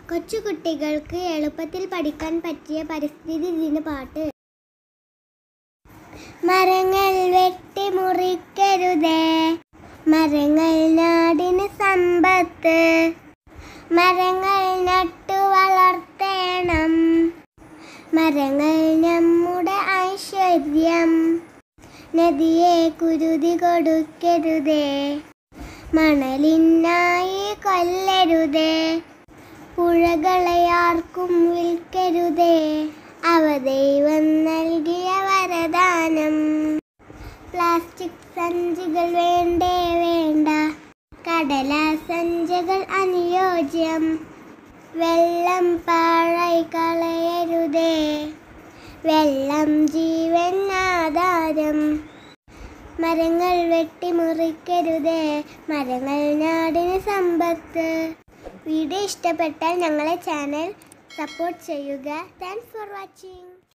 കൊച്ചുകുട്ടികൾക്ക് എളുപ്പത്തിൽ പഠിക്കാൻ പറ്റിയ പരിസ്ഥിതി ദിന പാട്ട് മരങ്ങൾ വെട്ടി മുറിക്കരുതേ മരങ്ങൾ നാടിന് സമ്പത്ത് മരങ്ങൾ നട്ടു വളർത്തേണം മരങ്ങൾ നമ്മുടെ ഐശ്വര്യം നദിയെ കുരുതി കൊടുക്കരുതേ മണലിനായി കൊല്ലരുതേ പുഴകളെ ആർക്കും വിൽക്കരുതേ അവ ദൈവം നൽകിയ വരദാനം പ്ലാസ്റ്റിക് സഞ്ചികൾ വേണ്ടേ വേണ്ട കടല സഞ്ചികൾ അനുയോജ്യം വെള്ളം പാഴായി കളയരുതേ വെള്ളം ജീവൻ ആധാരം മരങ്ങൾ വെട്ടിമുറിക്കരുതേ മരങ്ങൾ നാടിന് സമ്പത്ത് വീഡിയോ ഇഷ്ടപ്പെട്ടാൽ ഞങ്ങളെ ചാനൽ സപ്പോർട്ട് ചെയ്യുക താങ്ക്സ് ഫോർ വാച്ചിങ്